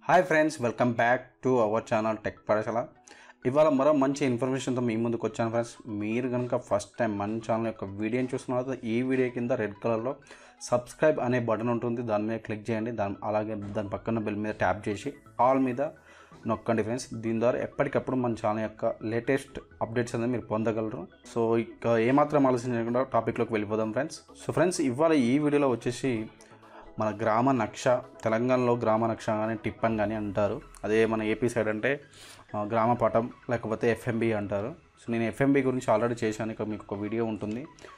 hi friends welcome back to our channel tech Pathashala ఇవాళ మరో మంచి ఇన్ఫర్మేషన్తో మీ ముందుకు వచ్చాను ఫ్రెండ్స్ మీరు కనుక ఫస్ట్ టైం మన ఛానల్ యొక్క వీడియోని చూస్తున్నారు ఈ వీడియో కింద రెడ్ కలర్లో సబ్స్క్రైబ్ అనే బటన్ ఉంటుంది దాని మీద క్లిక్ చేయండి దాని అలాగే దాని పక్కన బెల్ మీద ట్యాప్ చేసి ఆల్ మీద నొక్కండి ఫ్రెండ్స్ దీని ద్వారా ఎప్పటికప్పుడు మన ఛానల్ యొక్క లేటెస్ట్ అప్డేట్స్ అనేది మీరు పొందగలరు సో ఇక ఏమాత్రం ఆలోచన చేయకుండా టాపిక్లోకి వెళ్ళిపోదాం ఫ్రెండ్స్ సో ఫ్రెండ్స్ ఇవాళ ఈ వీడియోలో వచ్చేసి మన గ్రామ నక్ష తెలంగాణలో గ్రామ నక్ష కానీ టిప్పన్ కానీ అంటారు అదే మన ఏపీ సైడ్ అంటే ఆ, గ్రామ పటం లేకపోతే ఎఫ్ఎంబి అంటారు సో నేను ఎఫ్ఎంబి గురించి ఆల్రెడీ చేశాను ఇక మీకు ఒక వీడియో ఉంటుంది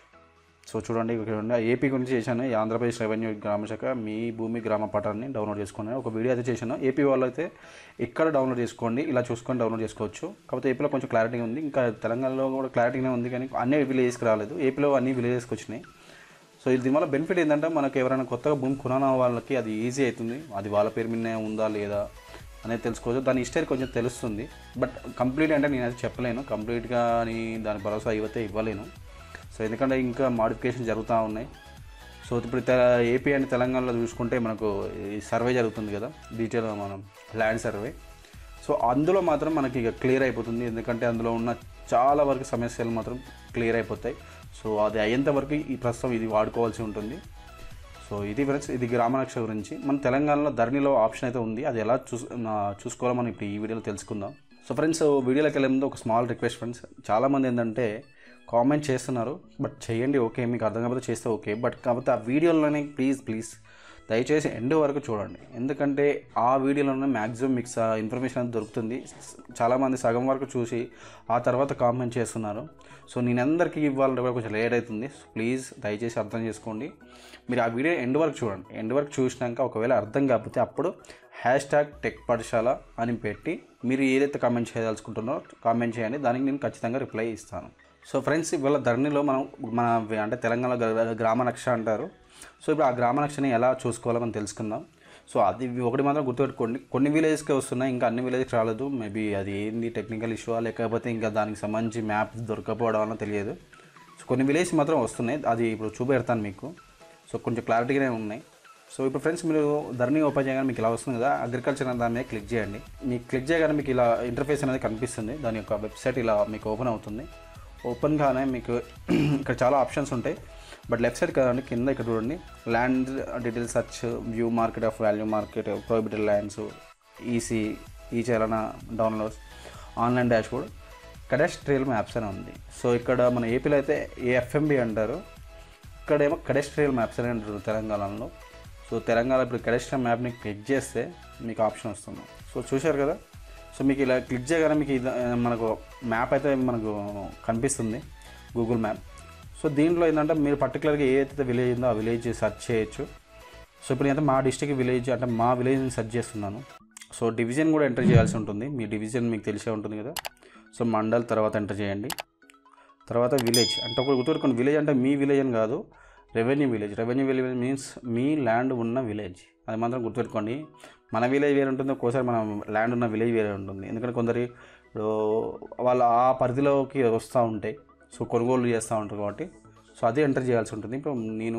సో చూడండి ఇక్కడ చూడండి ఏపీ గురించి చేశాను ఈ ఆంధ్రప్రదేశ్ రెవెన్యూ గ్రామ శాఖ మీ భూమి గ్రామ పటాన్ని డౌన్లోడ్ చేసుకున్నాను ఒక వీడియో అయితే చేశాను ఏపీ వాళ్ళు అయితే ఇక్కడ డౌన్లోడ్ చేసుకోండి ఇలా చూసుకొని డౌన్లోడ్ చేసుకోవచ్చు కాకపోతే ఏపీలో కొంచెం క్లారిటీ ఉంది ఇంకా తెలంగాణలో కూడా క్లారిటీనే ఉంది కానీ అన్ని విలేజెస్కి రాలేదు ఏపీలో అన్ని విలేజెస్కి వచ్చినాయి సో ఇది దీనివల్ల బెనిఫిట్ ఏంటంటే మనకు ఎవరైనా కొత్తగా భూమి కొనాల వాళ్ళకి అది ఈజీ అవుతుంది అది వాళ్ళ పేరు మీదనే ఉందా లేదా అనేది తెలుసుకోవచ్చు దాని హిస్టరీ కొంచెం తెలుస్తుంది బట్ కంప్లీట్ అంటే నేను అది చెప్పలేను కంప్లీట్గా అని దాని భరోసా ఇవ్వతే ఇవ్వలేను సో ఎందుకంటే ఇంకా మాడిఫికేషన్ జరుగుతూ ఉన్నాయి సో ఇప్పుడు తె ఏపీ అండ్ తెలంగాణలో చూసుకుంటే మనకు ఈ సర్వే జరుగుతుంది కదా డీటెయిల్ మనం ల్యాండ్ సర్వే సో అందులో మాత్రం మనకి ఇక క్లియర్ అయిపోతుంది ఎందుకంటే అందులో ఉన్న చాలా వరకు సమస్యలు మాత్రం క్లియర్ అయిపోతాయి సో అది అయ్యేంత వరకు ఈ ప్రస్తుతం ఇది వాడుకోవాల్సి ఉంటుంది సో ఇది ఫ్రెండ్స్ ఇది గ్రామరక్ష గురించి మన తెలంగాణలో ధరణిలో ఆప్షన్ అయితే ఉంది అది ఎలా చూస్ నా- చూసుకోవాలో మనం ఇప్పుడు ఈ వీడియోలో తెలుసుకుందాం సో ఫ్రెండ్స్ వీడియోలోకి వెళ్ళే ముందు ఒక స్మాల్ రిక్వెస్ట్ ఫ్రెండ్స్ చాలామంది ఏంటంటే కామెంట్ చేస్తున్నారు బట్ చేయండి ఓకే మీకు అర్థం కాకపోతే చేస్తే ఓకే బట్ కాకపోతే ఆ వీడియోలోనే ప్లీజ్ ప్లీజ్ దయచేసి ఎండ్ వరకు చూడండి ఎందుకంటే ఆ వీడియోలోనే మ్యాక్సిమం మీకు స- ఇన్ఫర్మేషన్ అనేది దొరుకుతుంది చాలామంది సగం వరకు చూసి ఆ తర్వాత కామెంట్ చేస్తున్నారు సో నేను అందరికీ ఇవ్వాలంటే కూడా కొంచెం లేట్ అవుతుంది సో ప్లీజ్ దయచేసి అర్థం చేసుకోండి మీరు ఆ వీడియో ఎండ్ వరకు చూడండి ఎండ్ వరకు చూసినాక ఒకవేళ అర్థం కాకపోతే అప్పుడు హ్యాష్ ట్యాగ్ టెక్ పాఠశాల అని పెట్టి మీరు ఏదైతే కామెంట్ చేయదలుచుకుంటున్నారో కామెంట్ చేయండి దానికి నేను ఖచ్చితంగా రిప్లై ఇస్తాను సో ఫ్రెండ్స్ ఇవాళ ధరణిలో మనం మన అంటే తెలంగాణ గ్రా- గ్రామ నక్ష అంటారు సో ఇప్పుడు ఆ గ్రామ నక్షని ఎలా చూసుకోవాలో మనం తెలుసుకుందాం సో అది ఒకటి మాత్రం గుర్తుపెట్టుకోండి కొన్ని విలేజెస్కే వస్తున్నాయి ఇంకా అన్ని విలేజ్కి రాలేదు మేబీ అది ఏంది టెక్నికల్ ఇష్యూ లేకపోతే ఇంకా దానికి సంబంధించి మ్యాప్ దొరకపోవడం వల్ల తెలియదు సో కొన్ని విలేజ్ మాత్రం వస్తున్నాయి అది ఇప్పుడు చూపెడతాను మీకు సో కొంచెం క్లారిటీగానే ఉన్నాయి సో ఇప్పుడు ఫ్రెండ్స్ మీరు ధరణి ఓపెన్ చేయగానే మీకు ఇలా వస్తుంది కదా అగ్రికల్చర్ అనే దాని మీద క్లిక్ చేయండి మీకు క్లిక్ చేయగానే మీకు ఇలా ఇంటర్ఫేస్ అనేది కనిపిస్తుంది దాని యొక్క వెబ్సైట్ ఇలా మీకు ఓపెన్ అవుతుంది ఓపెన్ కాగానే మీకు ఇక్కడ చాలా ఆప్షన్స్ ఉంటాయి బట్ లెఫ్ట్ సైడ్ కదండి కింద ఇక్కడ చూడండి land detail search view market of value market prohibited lands EC e challan downloads online dashboard cadastral maps అని ఉంది సో ఇక్కడ మన ఏపీలో అయితే ఏఎఫ్ఎంబి అంటారు ఇక్కడేమో కడెస్ట్రియల్ మ్యాప్స్ అని అంటారు తెలంగాణలో సో తెలంగాణ ఇప్పుడు కడెస్ట్రియల్ మ్యాప్ని క్లిక్ చేస్తే మీకు ఆప్షన్ వస్తుంది సో చూశారు కదా సో మీకు ఇలా క్లిక్ చేయగానే మీకు ఇది మనకు మ్యాప్ అయితే మనకు కనిపిస్తుంది గూగుల్ మ్యాప్ సో దీంట్లో ఏంటంటే మీరు పర్టికులర్గా ఏదైతే విలేజ్ ఉందో ఆ విలేజ్ సెర్చ్ చేయొచ్చు సో ఇప్పుడు అయితే మా డిస్టిక్ విలేజ్ అంటే మా విలేజ్ని సెర్చ్ చేస్తున్నాను సో డివిజన్ కూడా ఎంటర్ చేయాల్సి ఉంటుంది మీ డివిజన్ మీకు తెలిసే ఉంటుంది కదా సో మండల్ తర్వాత ఎంటర్ చేయండి తర్వాత విలేజ్ అంటే ఒక గుర్తుపెట్టుకోండి విలేజ్ అంటే మీ విలేజ్ అని కాదు revenue village revenue village means మీ ల్యాండ్ ఉన్న విలేజ్ అది మాత్రం గుర్తుపెట్టుకోండి మన విలేజ్ వేరే ఉంటుంది ఒక్కోసారి మన ల్యాండ్ ఉన్న విలేజ్ వేరే ఉంటుంది ఎందుకంటే కొందరు ఇప్పుడు వాళ్ళు ఆ పరిధిలోకి వస్తూ ఉంటాయి సో కొనుగోలు చేస్తూ ఉంటారు కాబట్టి సో అది ఎంటర్ చేయాల్సి ఉంటుంది ఇప్పుడు నేను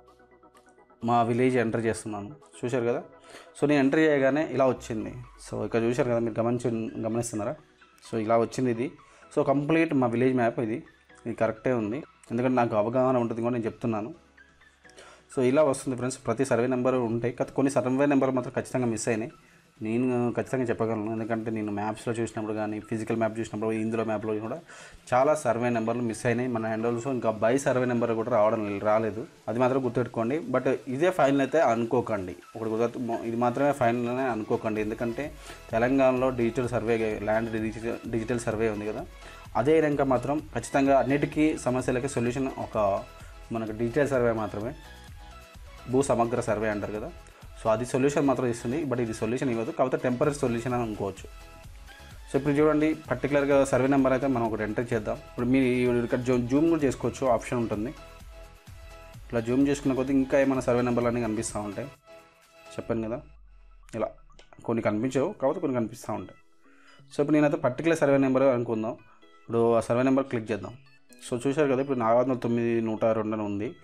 మా విలేజ్ ఎంటర్ చేస్తున్నాను చూశారు కదా సో నేను ఎంటర్ చేయగానే ఇలా వచ్చింది సో ఇక్కడ చూశారు కదా మీరు గమనించి గమనిస్తున్నారా సో ఇలా వచ్చింది ఇది సో కంప్లీట్ మా విలేజ్ మ్యాప్ ఇది ఇది కరెక్టే ఉంది ఎందుకంటే నాకు అవగాహన ఉంటుంది కూడా నేను చెప్తున్నాను సో ఇలా వస్తుంది ఫ్రెండ్స్ ప్రతి సర్వే నెంబర్ ఉంటాయి కాకపోతే కొన్ని సర్వే నెంబర్ మాత్రం ఖచ్చితంగా మిస్ అయినాయి నేను ఖచ్చితంగా చెప్పగలను ఎందుకంటే నేను మ్యాప్స్లో చూసినప్పుడు కానీ ఫిజికల్ మ్యాప్ చూసినప్పుడు ఇందులో మ్యాప్లో కూడా చాలా సర్వే నెంబర్లు మిస్ అయినాయి మన హ్యాండల్స్ ఇంకా బై సర్వే నెంబర్ కూడా రావడం రాలేదు అది మాత్రం గుర్తుపెట్టుకోండి బట్ ఇదే ఫైనల్ అయితే అనుకోకండి ఒకటి గుర్తు ఇది మాత్రమే ఫైనల్ అనే అనుకోకండి ఎందుకంటే తెలంగాణలో digital survey land digital digital survey ఉంది కదా అదే విధంగా మాత్రం ఖచ్చితంగా అన్నిటికీ సమస్యలకి సొల్యూషన్ ఒక మనకు డిజిటల్ సర్వే మాత్రమే భూ సమగ్ర సర్వే అంటారు కదా సో అది సొల్యూషన్ మాత్రం ఇస్తుంది బట్ ఇది సొల్యూషన్ ఇవ్వదు కాకపోతే టెంపరీ సొల్యూషన్ అని అనుకోవచ్చు సో ఇప్పుడు చూడండి పర్టికులర్గా సర్వే నెంబర్ అయితే మనం ఒకటి ఎంటర్ చేద్దాం ఇప్పుడు మీరు ఇక్కడ జూ జూమ్ కూడా చేసుకోవచ్చు ఆప్షన్ ఉంటుంది ఇట్లా జూమ్ చేసుకున్న కొద్దీ ఇంకా ఏమైనా సర్వే నెంబర్లు అన్నీ కనిపిస్తూ ఉంటాయి చెప్పాను కదా ఇలా కొన్ని కనిపించవు కాకపోతే కొన్ని కనిపిస్తూ ఉంటాయి సో ఇప్పుడు నేనైతే పర్టికులర్ సర్వే నెంబర్ అనుకుందాం ఇప్పుడు ఆ సర్వే నెంబర్ క్లిక్ చేద్దాం సో చూశారు కదా ఇప్పుడు నాలుగు వందల తొమ్మిది నూట రెండు అని ఉంది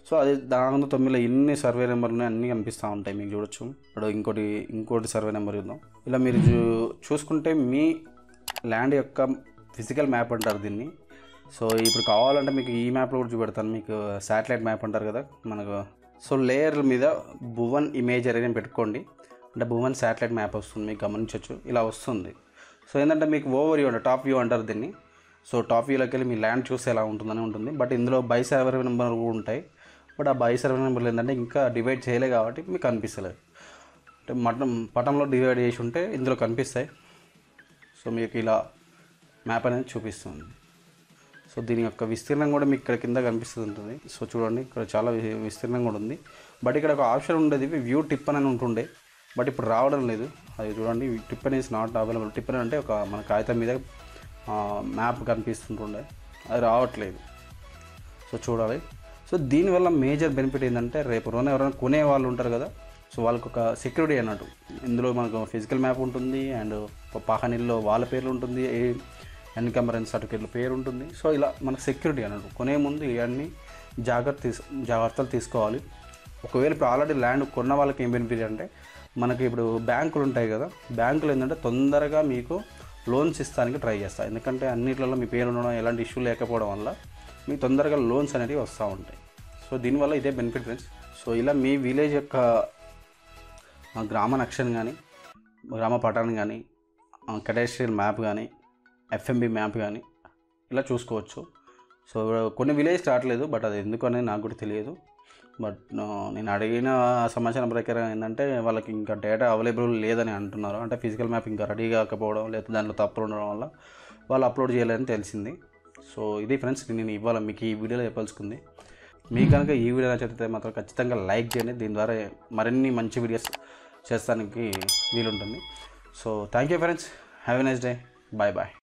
సో అది దాని తొమ్మిదిలో ఎన్ని సర్వే నెంబర్లు ఉన్నాయి అన్నీ కనిపిస్తూ ఉంటాయి మీకు చూడొచ్చు ఇప్పుడు ఇంకోటి ఇంకోటి సర్వే నెంబర్ చూద్దాం ఇలా మీరు చూ చూసుకుంటే మీ ల్యాండ్ యొక్క ఫిజికల్ మ్యాప్ అంటారు దీన్ని సో ఇప్పుడు కావాలంటే మీకు ఈ మ్యాప్లో కూడా చూపెడతాను మీకు శాటిలైట్ మ్యాప్ అంటారు కదా మనకు సో లేయర్ మీద భువన్ ఇమేజ్ అనేది పెట్టుకోండి అంటే భువన్ శాటిలైట్ మ్యాప్ వస్తుంది మీకు గమనించవచ్చు ఇలా వస్తుంది సో ఏంటంటే మీకు ఓవర్ వ్యూ అంటే టాప్ వ్యూ అంటారు దీన్ని సో టాప్ వ్యూలోకి వెళ్ళి మీ ల్యాండ్ చూస్తే ఎలా ఉంటుందని ఉంటుంది బట్ ఇందులో బై సర్వే నెంబర్ కూడా ఉంటాయి బట్ ఆ బై సర్వే నెంబర్లు ఏంటంటే ఇంకా డివైడ్ చేయలే కాబట్టి మీకు కనిపిస్తలేదు అంటే మటం పటంలో డివైడ్ చేసి ఉంటే ఇందులో కనిపిస్తాయి సో మీకు ఇలా మ్యాప్ అనేది చూపిస్తుంది సో దీని యొక్క విస్తీర్ణం కూడా మీకు ఇక్కడ కింద కనిపిస్తుంది ఉంటుంది సో చూడండి ఇక్కడ చాలా వి- విస్తీర్ణం కూడా ఉంది బట్ ఇక్కడ ఒక ఆప్షన్ ఉండేది వ్యూ టిప్ అని ఉంటుండే బట్ ఇప్పుడు రావడం లేదు అది చూడండి టిప్ అనేది నాట్ అవైలబుల్ టిప్ అని అంటే ఒక మన కాగితం మీద మ్యాప్ కనిపిస్తుంటుండే అది రావట్లేదు సో చూడాలి సో దీనివల్ల మేజర్ బెనిఫిట్ ఏంటంటే రేపు రోజున ఎవరైనా కొనే వాళ్ళు ఉంటారు కదా సో వాళ్ళకి ఒక సెక్యూరిటీ అన్నట్టు ఇందులో మనకు ఫిజికల్ మ్యాప్ ఉంటుంది అండ్ పాహనీల్లో వాళ్ళ పేర్లు ఉంటుంది ఏ ఎన్కంబరెన్స్ సర్టిఫికేట్ల పేరు ఉంటుంది సో ఇలా మనకు సెక్యూరిటీ అన్నట్టు కొనే ముందు ఇవన్నీ జాగ్రత్త తీసు జాగ్రత్తలు తీసుకోవాలి ఒకవేళ ఇప్పుడు ఆల్రెడీ ల్యాండ్ కొన్న వాళ్ళకి ఏం బెనిఫిట్ అంటే మనకి ఇప్పుడు బ్యాంకులు ఉంటాయి కదా బ్యాంకులు ఏంటంటే తొందరగా మీకు లోన్స్ ఇస్తానికి ట్రై చేస్తాయి ఎందుకంటే అన్నిట్లలో మీ పేరు ఉండడం ఎలాంటి ఇష్యూ లేకపోవడం వల్ల మీకు తొందరగా లోన్స్ అనేవి వస్తూ ఉంటాయి సో దీనివల్ల ఇదే బెనిఫిట్ ఫ్రెండ్స్ సో ఇలా మీ విలేజ్ యొక్క ఆ, గ్రామ నక్షన్ కానీ గ్రామ పటాన్ని కానీ కడేషియల్ మ్యాప్ కానీ ఎఫ్ఎంబి మ్యాప్ కానీ ఇలా చూసుకోవచ్చు సో కొన్ని విలేజ్ రావట్లేదు బట్ అది ఎందుకు అనేది నాకు కూడా తెలియదు బట్ నేను అడిగిన సమాచారం ప్రకారం ఏంటంటే వాళ్ళకి ఇంకా డేటా అవైలబుల్ లేదని అంటున్నారు అంటే ఫిజికల్ మ్యాప్ ఇంకా రెడీ కాకపోవడం లేదా దాంట్లో తప్పులు ఉండడం వల్ల వాళ్ళు అప్లోడ్ చేయలేదని తెలిసింది సో ఇది ఫ్రెండ్స్ నేను ఇవాళ మీకు ఈ వీడియోలో చెప్పాల్సుకుంది మీకు కనుక ఈ వీడియో నచ్చితే మాత్రం ఖచ్చితంగా లైక్ చేయండి దీని ద్వారా మరిన్ని మంచి వీడియోస్ చేస్తానికి వీలుంటుంది so thank you friends have a nice day bye bye